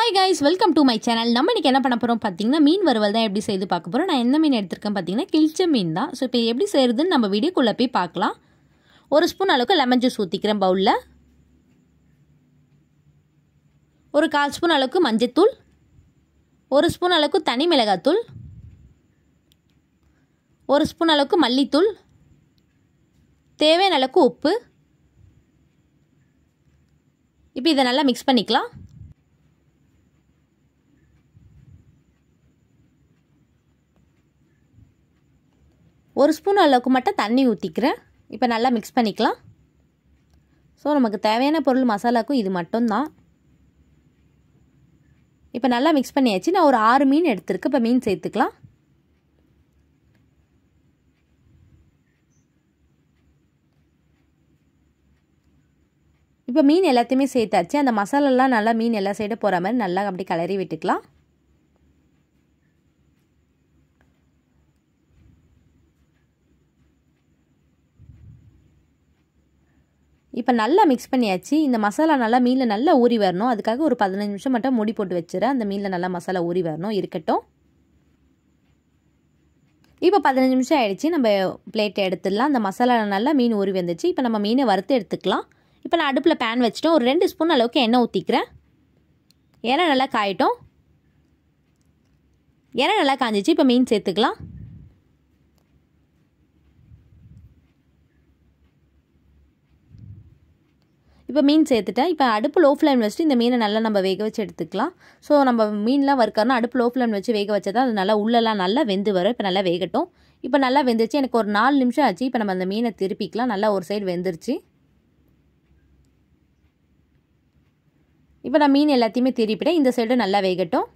hi guys welcome to my channel நம்ம இன்றைக்கி என்ன பண்ண போகிறோம் பார்த்தீங்கன்னா மீன் வறுவல் தான் எப்படி செய்து பார்க்க போகிறோம் நான் எந்த மீன் எடுத்திருக்கேன் பார்த்தீங்கன்னா கிழிச்ச மீன் தான் ஸோ இப்போ எப்படி செய்கிறதுன்னு நம்ம வீடியோக்குள்ளே போய் பார்க்கலாம் ஒரு ஸ்பூன் அளவுக்கு லெமன் ஜூஸ் ஊற்றிக்கிறேன் பவுலில் ஒரு கால் ஸ்பூன் அளவுக்கு மஞ்சத்தூள் ஒரு ஸ்பூன் அளவுக்கு தனி மிளகாத்தூள் ஒரு ஸ்பூன் அளவுக்கு மல்லித்தூள் தேவையான அளவுக்கு உப்பு இப்போ இதை நல்லா மிக்ஸ் பண்ணிக்கலாம் ஒரு ஸ்பூன் அளவுக்கு மட்டும் தண்ணி ஊற்றிக்கிறேன் இப்போ நல்லா மிக்ஸ் பண்ணிக்கலாம் ஸோ நமக்கு தேவையான பொருள் மசாலாக்கும் இது மட்டும்தான் இப்போ நல்லா மிக்ஸ் பண்ணியாச்சு நான் ஒரு ஆறு மீன் எடுத்துருக்கு இப்போ மீன் சேர்த்துக்கலாம் இப்போ மீன் எல்லாத்தையுமே சேர்த்தாச்சு அந்த மசாலாலாம் நல்லா மீன் எல்லா சைடும் போகிற மாதிரி நல்லா அப்படி கிளறி விட்டுக்கலாம் இப்போ நல்லா மிக்ஸ் பண்ணியாச்சு இந்த மசாலா நல்லா மீனில் நல்லா ஊறி வரணும் அதுக்காக ஒரு பதினஞ்சு நிமிஷம் மட்டும் மூடி போட்டு வச்சுறேன் அந்த மீனில் நல்லா மசாலா ஊறி வரணும் இருக்கட்டும் இப்போ பதினஞ்சு நிமிஷம் ஆகிடுச்சு நம்ம பிளேட்டை எடுத்துடலாம் அந்த மசாலா நல்லா மீன் ஊறி வந்துச்சு இப்போ நம்ம மீனை வறுத்து எடுத்துக்கலாம் இப்போ நான் அடுப்பில் பேன் வச்சுட்டோம் ஒரு ரெண்டு ஸ்பூன் அளவுக்கு எண்ணெய் ஊற்றிக்கிறேன் எண்ணெய் நல்லா காயட்டும் எண்ணெய் நல்லா காஞ்சிச்சு இப்போ மீன் சேர்த்துக்கலாம் இப்போ மீன் சேர்த்துட்டேன் இப்போ அடுப்பு லோ ஃப்ளேம் வச்சுட்டு இந்த மீனை நல்லா நம்ம வேக வச்சு எடுத்துக்கலாம் ஸோ நம்ம மீன்லாம் வறுக்கறனா அடுப்பு லோ ஃப்ளேம் வச்சு வேக வச்சா தான் அது நல்லா உள்ளெல்லாம் நல்லா வெந்து வரும் இப்போ நல்லா வேகட்டும் இப்போ நல்லா வெந்துருச்சு எனக்கு ஒரு நாலு நிமிஷம் ஆச்சு இப்போ நம்ம அந்த மீனை திருப்பிக்கலாம் நல்லா ஒரு சைடு வெந்துருச்சு இப்போ நான் மீன் எல்லாத்தையுமே திருப்பிட்டேன் இந்த சைடு நல்லா வேகட்டும்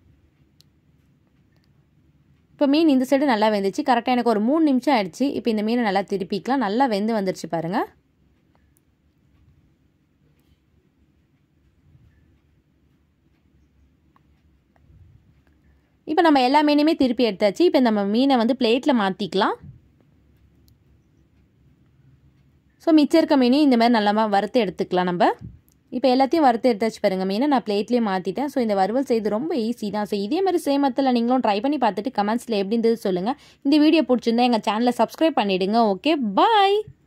இப்போ மீன் இந்த சைடு நல்லா வெந்துச்சு கரெக்டாக எனக்கு ஒரு மூணு நிமிஷம் ஆயிடுச்சு இப்போ இந்த மீனை நல்லா திருப்பிக்கலாம் நல்லா வெந்து வந்துருச்சு பாருங்கள் இப்போ நம்ம எல்லா மீனுமே திருப்பி எடுத்தாச்சு இப்போ நம்ம மீனை வந்து பிளேட்டில் மாற்றிக்கலாம் ஸோ மிச்சம் இருக்க மீனையும் இந்த மாதிரி நல்லா வறுத்து எடுத்துக்கலாம் நம்ம இப்போ எல்லாத்தையும் வறுத்து எடுத்தாச்சு பாருங்கள் மீனை நான் பிளேட்லேயே மாற்றிட்டேன் ஸோ இந்த வறுவல் செய்து ரொம்ப ஈஸி தான் ஸோ இதே மாதிரி சேமத்தில் நீங்களும் ட்ரை பண்ணி பார்த்துட்டு கமெண்ட்ஸில் எப்படி இருந்தது சொல்லுங்கள் இந்த வீடியோ பிடிச்சிருந்தா எங்கள் சேனலை சப்ஸ்கிரைப் பண்ணிவிடுங்க ஓகே பாய்